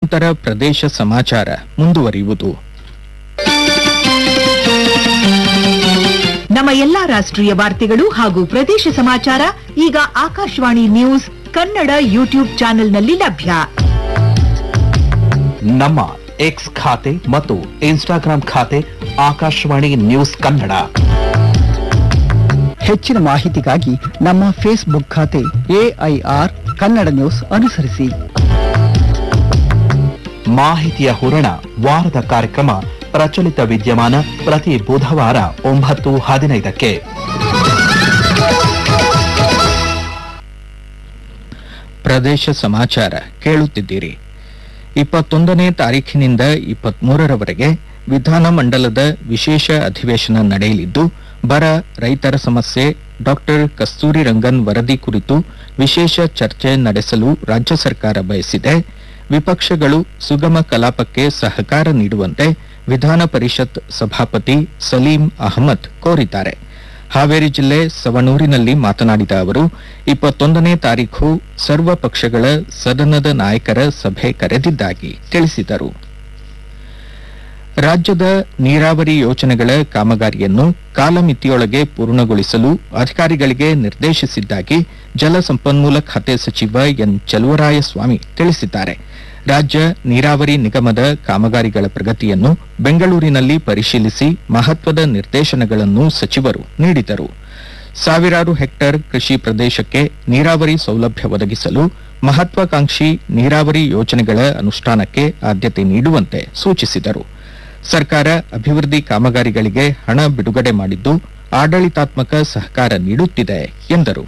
ನಂತರ ಪ್ರದೇಶ ಸಮಾಚಾರ ಮುಂದುವರಿಯುವುದು ನಮ್ಮ ಎಲ್ಲಾ ರಾಷ್ಟ್ರೀಯ ವಾರ್ತೆಗಳು ಹಾಗೂ ಪ್ರದೇಶ ಸಮಾಚಾರ ಈಗ ಆಕಾಶವಾಣಿ ನ್ಯೂಸ್ ಕನ್ನಡ ಯೂಟ್ಯೂಬ್ ಚಾನೆಲ್ನಲ್ಲಿ ಲಭ್ಯ ನಮ್ಮ ಎಕ್ಸ್ ಖಾತೆ ಮತ್ತು ಇನ್ಸ್ಟಾಗ್ರಾಂ ಖಾತೆ ಆಕಾಶವಾಣಿ ನ್ಯೂಸ್ ಕನ್ನಡ ಹೆಚ್ಚಿನ ಮಾಹಿತಿಗಾಗಿ ನಮ್ಮ ಫೇಸ್ಬುಕ್ ಖಾತೆ ಎಐಆರ್ ಕನ್ನಡ ನ್ಯೂಸ್ ಅನುಸರಿಸಿ ಮಾಹಿತಿಯ ಹೂರಣ ವಾರದ ಕಾರ್ಯಕ್ರಮ ಪ್ರಚಲಿತ ವಿದ್ಯಮಾನ ಪ್ರತಿ ಬುಧವಾರ ಒಂಬತ್ತು ಹದಿನೈದಕ್ಕೆ ಪ್ರದೇಶ ಸಮಾಚಾರ ಕೇಳುತ್ತಿದ್ದೀರಿ ಇಪ್ಪತ್ತೊಂದನೇ ತಾರೀಖಿನಿಂದ ಇಪ್ಪತ್ಮೂರರವರೆಗೆ ವಿಧಾನಮಂಡಲದ ವಿಶೇಷ ಅಧಿವೇಶನ ನಡೆಯಲಿದ್ದು ಬರ ರೈತರ ಸಮಸ್ಯೆ ಡಾಕ್ಟರ್ ಕಸ್ತೂರಿ ರಂಗನ್ ವರದಿ ಕುರಿತು ವಿಶೇಷ ಚರ್ಚೆ ನಡೆಸಲು ರಾಜ್ಯ ಸರ್ಕಾರ ಬಯಸಿದೆ ವಿಪಕ್ಷಗಳು ಸುಗಮ ಕಲಾಪಕ್ಕೆ ಸಹಕಾರ ನೀಡುವಂತೆ ವಿಧಾನ ಪರಿಷತ್ ಸಭಾಪತಿ ಸಲೀಂ ಅಹಮದ್ ಕೋರಿದ್ದಾರೆ ಹಾವೇರಿ ಜಿಲ್ಲೆ ಸವಣೂರಿನಲ್ಲಿ ಮಾತನಾಡಿದ ಅವರು ಇಪ್ಪತ್ತೊಂದನೇ ತಾರೀಖು ಸರ್ವ ಪಕ್ಷಗಳ ಸದನದ ನಾಯಕರ ಸಭೆ ಕರೆದಿದ್ದಾಗಿ ತಿಳಿಸಿದರು ರಾಜ್ಯದ ನೀರಾವರಿ ಯೋಜನೆಗಳ ಕಾಮಗಾರಿಯನ್ನು ಕಾಲಮಿತಿಯೊಳಗೆ ಪೂರ್ಣಗೊಳಿಸಲು ಅಧಿಕಾರಿಗಳಿಗೆ ನಿರ್ದೇಶಿಸಿದ್ದಾಗಿ ಜಲಸಂಪನ್ಮೂಲ ಖಾತೆ ಸಚಿವ ಎನ್ ಚಲುವರಾಯಸ್ವಾಮಿ ತಿಳಿಸಿದ್ದಾರೆ ರಾಜ್ಯ ನೀರಾವರಿ ನಿಗಮದ ಕಾಮಗಾರಿಗಳ ಪ್ರಗತಿಯನ್ನು ಬೆಂಗಳೂರಿನಲ್ಲಿ ಪರಿಶೀಲಿಸಿ ಮಹತ್ವದ ನಿರ್ದೇಶನಗಳನ್ನು ಸಚಿವರು ನೀಡಿದರು ಸಾವಿರಾರು ಹೆಕ್ಟೇರ್ ಕೃಷಿ ಪ್ರದೇಶಕ್ಕೆ ನೀರಾವರಿ ಸೌಲಭ್ಯ ಒದಗಿಸಲು ಮಹತ್ವಾಕಾಂಕ್ಷಿ ನೀರಾವರಿ ಯೋಜನೆಗಳ ಅನುಷ್ಠಾನಕ್ಕೆ ಆದ್ಯತೆ ನೀಡುವಂತೆ ಸೂಚಿಸಿದರು ಸರ್ಕಾರ ಅಭಿವೃದ್ಧಿ ಕಾಮಗಾರಿಗಳಿಗೆ ಹಣ ಬಿಡುಗಡೆ ಮಾಡಿದ್ದು ಆಡಳಿತಾತ್ಮಕ ಸಹಕಾರ ನೀಡುತ್ತಿದೆ ಎಂದರು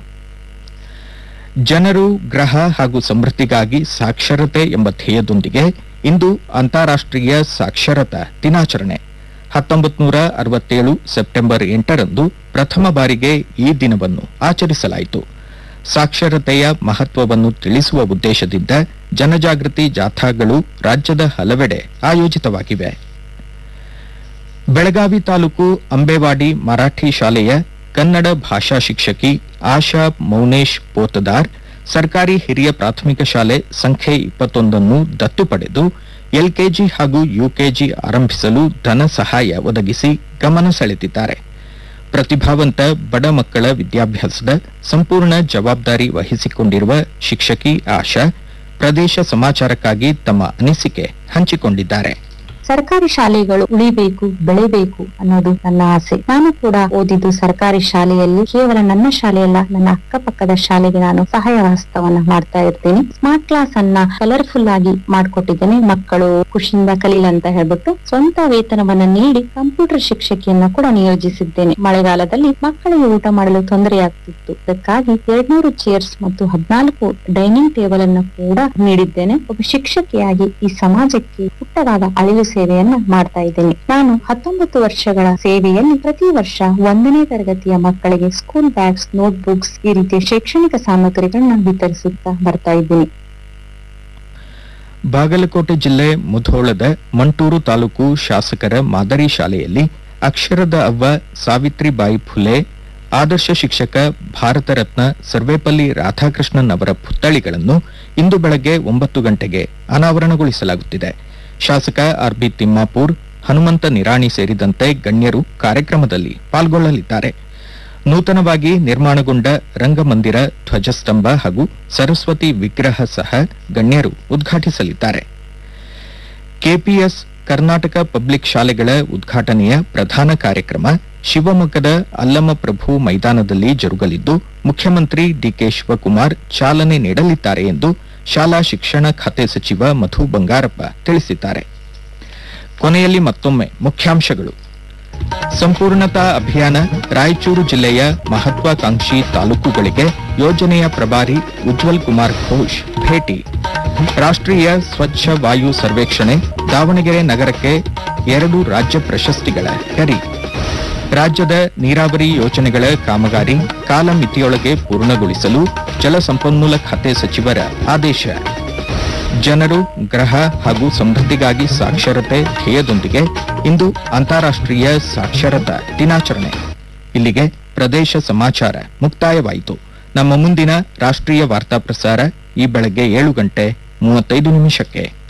ಜನರು ಗ್ರಹ ಹಾಗೂ ಸಮೃದ್ಧಿಗಾಗಿ ಸಾಕ್ಷರತೆ ಎಂಬ ಧ್ಯೇಯದೊಂದಿಗೆ ಇಂದು ಅಂತಾರಾಷ್ಟ್ರೀಯ ಸಾಕ್ಷರತಾ ದಿನಾಚರಣೆ ಹತ್ತೊಂಬತ್ತು ನೂರ ಅರವತ್ತೇಳು ಸೆಪ್ಟೆಂಬರ್ ಎಂಟರಂದು ಪ್ರಥಮ ಬಾರಿಗೆ ಈ ದಿನವನ್ನು ಆಚರಿಸಲಾಯಿತು ಸಾಕ್ಷರತೆಯ ಮಹತ್ವವನ್ನು ತಿಳಿಸುವ ಉದ್ದೇಶದಿಂದ ಜನಜಾಗೃತಿ ಜಾಥಾಗಳು ರಾಜ್ಯದ ಹಲವೆಡೆ ಆಯೋಜಿತವಾಗಿವೆ ಬೆಳಗಾವಿ ತಾಲೂಕು ಅಂಬೇವಾಡಿ ಮರಾಠಿ ಶಾಲೆಯ ಕನ್ನಡ ಭಾಷಾ ಶಿಕ್ಷಕಿ ಆಶಾ ಮೌನೇಶ್ ಪೋತದಾರ್ ಸರ್ಕಾರಿ ಹಿರಿಯ ಪ್ರಾಥಮಿಕ ಶಾಲೆ ಸಂಖ್ಯೆ ಇಪ್ಪತ್ತೊಂದನ್ನು ದತ್ತು ಪಡೆದು ಎಲ್ಕೆಜಿ ಹಾಗೂ ಯುಕೆಜಿ ಆರಂಭಿಸಲು ಧನ ಸಹಾಯ ಒದಗಿಸಿ ಗಮನ ಸೆಳೆದಿದ್ದಾರೆ ಪ್ರತಿಭಾವಂತ ಬಡ ಮಕ್ಕಳ ವಿದ್ಯಾಭ್ಯಾಸದ ಸಂಪೂರ್ಣ ಜವಾಬ್ದಾರಿ ವಹಿಸಿಕೊಂಡಿರುವ ಶಿಕ್ಷಕಿ ಆಶಾ ಪ್ರದೇಶ ಸಮಾಚಾರಕ್ಕಾಗಿ ತಮ್ಮ ಅನಿಸಿಕೆ ಹಂಚಿಕೊಂಡಿದ್ದಾರೆ ಸರ್ಕಾರಿ ಶಾಲೆಗಳು ಉಳಿಬೇಕು ಬೆಳೆಬೇಕು ಅನ್ನೋದು ನನ್ನ ಆಸೆ ನಾನು ಕೂಡ ಓದಿದ್ದು ಸರ್ಕಾರಿ ಶಾಲೆಯಲ್ಲಿ ಕೇವಲ ನನ್ನ ಶಾಲೆಯಲ್ಲ ನನ್ನ ಅಕ್ಕಪಕ್ಕದ ಶಾಲೆಗೆ ನಾನು ಸಹಾಯ ಹಸ್ತವನ್ನ ಮಾಡ್ತಾ ಇರ್ತೀನಿ ಸ್ಮಾರ್ಟ್ ಕ್ಲಾಸ್ ಅನ್ನ ಕಲರ್ಫುಲ್ ಆಗಿ ಮಾಡ್ಕೊಟ್ಟಿದ್ದೇನೆ ಮಕ್ಕಳು ಖುಷಿಯಿಂದ ಕಲೀಲ ಅಂತ ಹೇಳ್ಬಿಟ್ಟು ಸ್ವಂತ ವೇತನವನ್ನ ನೀಡಿ ಕಂಪ್ಯೂಟರ್ ಶಿಕ್ಷಕಿಯನ್ನ ಕೂಡ ನಿಯೋಜಿಸಿದ್ದೇನೆ ಮಳೆಗಾಲದಲ್ಲಿ ಮಕ್ಕಳಿಗೆ ಊಟ ಮಾಡಲು ತೊಂದರೆಯಾಗ್ತಿತ್ತು ಅದಕ್ಕಾಗಿ ಎರಡ್ನೂರು ಚೇರ್ಸ್ ಮತ್ತು ಹದಿನಾಲ್ಕು ಡೈನಿಂಗ್ ಟೇಬಲ್ ಅನ್ನು ಕೂಡ ನೀಡಿದ್ದೇನೆ ಒಬ್ಬ ಶಿಕ್ಷಕಿಯಾಗಿ ಈ ಸಮಾಜಕ್ಕೆ ಪುಟ್ಟದಾದ ಅಳಿಲು ಸೇವೆಯನ್ನ ಮಾಡ್ತಾ ಇದ್ದೇನೆ ನಾನು ಹತ್ತೊಂಬತ್ತು ವರ್ಷಗಳ ಸೇವೆಯಲ್ಲಿ ಪ್ರತಿ ವರ್ಷ ಒಂದನೇ ತರಗತಿಯ ಮಕ್ಕಳಿಗೆ ಸ್ಕೂಲ್ ಬ್ಯಾಗ್ಸ್ ನೋಟ್ ಬುಕ್ಸ್ ಈ ರೀತಿಯ ಶೈಕ್ಷಣಿಕ ಸಾಮಗ್ರಿಗಳನ್ನ ವಿತರಿಸುತ್ತಾ ಬರ್ತಾ ಇದ್ದೀನಿ ಬಾಗಲಕೋಟೆ ಜಿಲ್ಲೆ ಮುಧೋಳದ ಮಂಟೂರು ತಾಲೂಕು ಶಾಸಕರ ಮಾದರಿ ಶಾಲೆಯಲ್ಲಿ ಅಕ್ಷರದ ಅವ್ವ ಸಾವಿತ್ರಿಬಾಯಿ ಫುಲೆ ಆದರ್ಶ ಶಿಕ್ಷಕ ಭಾರತ ರತ್ನ ಸರ್ವೇಪಲ್ಲಿ ರಾಧಾಕೃಷ್ಣನ್ ಅವರ ಪುತ್ಥಳಿಗಳನ್ನು ಇಂದು ಬೆಳಗ್ಗೆ ಒಂಬತ್ತು ಗಂಟೆಗೆ ಅನಾವರಣಗೊಳಿಸಲಾಗುತ್ತಿದೆ ಶಾಸಕ ಆರ್ಬಿ ತಿಮ್ಮಾಪುರ್ ಹನುಮಂತ ನಿರಾಣಿ ಸೇರಿದಂತೆ ಗಣ್ಯರು ಕಾರ್ಯಕ್ರಮದಲ್ಲಿ ಪಾಲ್ಗೊಳ್ಳಲಿದ್ದಾರೆ ನೂತನವಾಗಿ ನಿರ್ಮಾಣಗೊಂಡ ರಂಗಮಂದಿರ ಧ್ವಜಸ್ತಂಭ ಹಾಗೂ ಸರಸ್ವತಿ ವಿಗ್ರಹ ಸಹ ಗಣ್ಯರು ಉದ್ಘಾಟಿಸಲಿದ್ದಾರೆ ಕೆಪಿಎಸ್ ಕರ್ನಾಟಕ ಪಬ್ಲಿಕ್ ಶಾಲೆಗಳ ಉದ್ಘಾಟನೆಯ ಪ್ರಧಾನ ಕಾರ್ಯಕ್ರಮ ಶಿವಮೊಗ್ಗದ ಅಲ್ಲಮಪ್ರಭು ಮೈದಾನದಲ್ಲಿ ಜರುಗಲಿದ್ದು ಮುಖ್ಯಮಂತ್ರಿ ಡಿಕೆ ಶಿವಕುಮಾರ್ ಚಾಲನೆ ನೀಡಲಿದ್ದಾರೆ ಎಂದು ಶಾಲಾ ಶಿಕ್ಷಣ ಖಾತೆ ಸಚಿವ ಮಧು ಬಂಗಾರಪ್ಪ ತಿಳಿಸಿದ್ದಾರೆ ಕೊನೆಯಲ್ಲಿ ಮತ್ತೊಮ್ಮೆ ಮುಖ್ಯಾಂಶಗಳು ಸಂಪೂರ್ಣತಾ ಅಭಿಯಾನ ರಾಯಚೂರು ಜಿಲ್ಲೆಯ ಮಹತ್ವಾಕಾಂಕ್ಷಿ ತಾಲೂಕುಗಳಿಗೆ ಯೋಜನೆಯ ಪ್ರಭಾರಿ ಉಜ್ವಲ್ ಕುಮಾರ್ ಘೋಷ್ ಭೇಟಿ ರಾಷ್ಟ್ರೀಯ ಸ್ವಚ್ಛ ವಾಯು ಸರ್ವೇಕ್ಷಣೆ ದಾವಣಗೆರೆ ನಗರಕ್ಕೆ ಎರಡು ರಾಜ್ಯ ಪ್ರಶಸ್ತಿಗಳ ಗರಿ ರಾಜ್ಯದ ನೀರಾವರಿ ಯೋಜನೆಗಳ ಕಾಮಗಾರಿ ಕಾಲಮಿತಿಯೊಳಗೆ ಪೂರ್ಣಗೊಳಿಸಲು ಜಲಸಂಪನ್ಮೂಲ ಖಾತೆ ಸಚಿವರ ಆದೇಶ ಜನರು ಗ್ರಹ ಹಾಗೂ ಸಮೃದ್ಧಿಗಾಗಿ ಸಾಕ್ಷರತೆ ಧ್ಯೇಯದೊಂದಿಗೆ ಇಂದು ಅಂತಾರಾಷ್ಟ್ರೀಯ ಸಾಕ್ಷರತಾ ದಿನಾಚರಣೆ ಇಲ್ಲಿಗೆ ಪ್ರದೇಶ ಸಮಾಚಾರ ಮುಕ್ತಾಯವಾಯಿತು ನಮ್ಮ ಮುಂದಿನ ರಾಷ್ಟ್ರೀಯ ವಾರ್ತಾ ಪ್ರಸಾರ ಈ ಬೆಳಗ್ಗೆ ಏಳು ಗಂಟೆ ಮೂವತ್ತೈದು ನಿಮಿಷಕ್ಕೆ